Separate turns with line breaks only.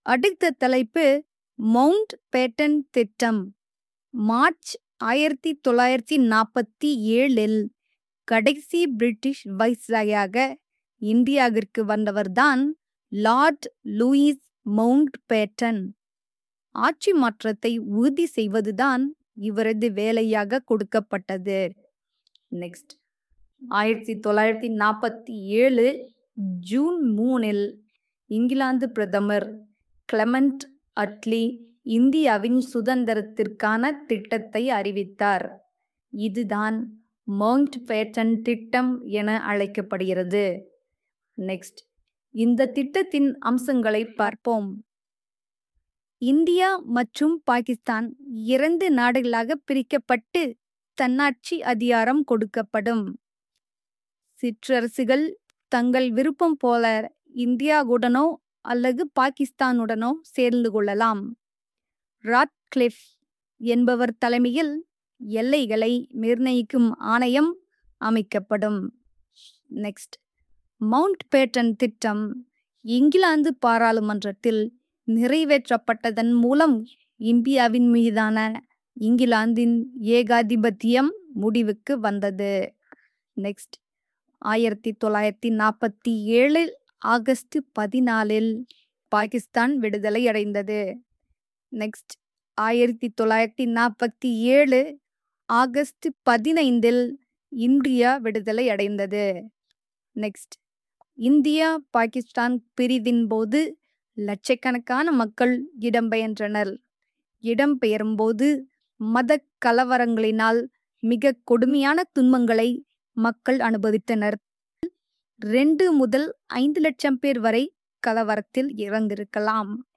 அடுத்த தலைப்பு mount pattern திட்டம் மார்ச் ஆயிரத்தி தொள்ளாயிரத்தி நாற்பத்தி ஏழில் கடைசி பிரிட்டிஷ் வைஸ்ராயாக இந்தியாவிற்கு வந்தவர்தான் லார்ட் லூயிஸ் மவுண்ட் பேட்டன் ஆட்சி மாற்றத்தை உறுதி செய்வதுதான் இவரது வேலையாக கொடுக்கப்பட்டது நெக்ஸ்ட் ஆயிரத்தி தொள்ளாயிரத்தி நாற்பத்தி ஏழு ஜூன் மூணில் இங்கிலாந்து பிரதமர் கிளமெண்ட் அட்லி இந்தியாவின் சுதந்திரத்திற்கான திட்டத்தை அறிவித்தார் இதுதான் மவுண்ட் பேட்டன் திட்டம் என அழைக்கப்படுகிறது நெக்ஸ்ட் இந்த திட்டத்தின் அம்சங்களை பார்ப்போம் இந்தியா மற்றும் பாகிஸ்தான் இரண்டு நாடுகளாக பிரிக்கப்பட்டு தன்னாட்சி அதிகாரம் கொடுக்கப்படும் சிற்றரசுகள் தங்கள் விருப்பம் போல இந்தியாவுடனோ அல்லது பாகிஸ்தானுடனோ சேர்ந்து கொள்ளலாம் ராட்கிளிஃப் என்பவர் தலைமையில் எல்லைகளை நிர்ணயிக்கும் ஆணையம் அமைக்கப்படும் நெக்ஸ்ட் மவுண்ட் பேட்டன் திட்டம் இங்கிலாந்து பாராளுமன்றத்தில் நிறைவேற்றப்பட்டதன் மூலம் இந்தியாவின் மீதான இங்கிலாந்தின் ஏகாதிபத்தியம் முடிவுக்கு வந்தது நெக்ஸ்ட் ஆயிரத்தி தொள்ளாயிரத்தி நாற்பத்தி ஏழு ஆகஸ்ட் பதினாலில் பாகிஸ்தான் விடுதலை அடைந்தது நெக்ஸ்ட் ஆயிரத்தி தொள்ளாயிரத்தி நாற்பத்தி ஏழு ஆகஸ்ட் பதினைந்தில் இந்தியா விடுதலை அடைந்தது நெக்ஸ்ட் இந்தியா பாகிஸ்தான் பிரிவின் போது லட்சக்கணக்கான மக்கள் இடம்பெயன்றனர் இடம்பெயரும்போது மத கலவரங்களினால் மிக கொடுமையான துன்பங்களை மக்கள் அனுபவித்தனர் ரெண்டு முதல் ஐந்து லட்சம் பேர் வரை கலவரத்தில் இறந்திருக்கலாம்